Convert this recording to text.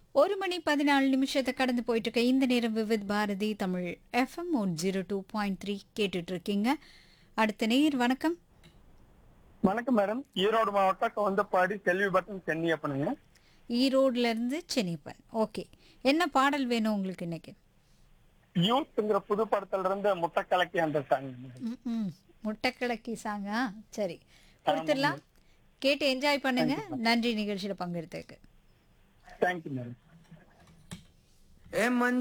ஒரு மணி பதினாலு நிமிஷத்தை கடந்து போயிட்டு இருக்க இந்த நேரம் Vividh Bharati Tamil FM one zero two point three கேட்டுட்டு இருக்கீங்க அடுத்த நேர் வணக்கம் வணக்கம் மேடம் ஈரோடு மாவட்டம் கவுந்தப்பாடி செல்வி பட்டன் சென்னியப்பனுங்க ஈரோட்ல இருந்து சென்னிப்பன் ஓகே என்ன பாடல் வேணும் உங்களுக்கு இன்னைக்கு யூத்ங்கிற புது படத்துல இருந்து முட்டை கலக்கி அந்த சாங் ம், ம். முட்டைக்கிழக்கி சாங்கா சரி கொடுத்துடலாம் கேட்டு என்ஜாய் பண்ணுங்க நன்றி நிகழ்ச்சியில பங்கெடுத்ததுக்கு தேங்க்யூ மேடம் ஏ மஞ்ச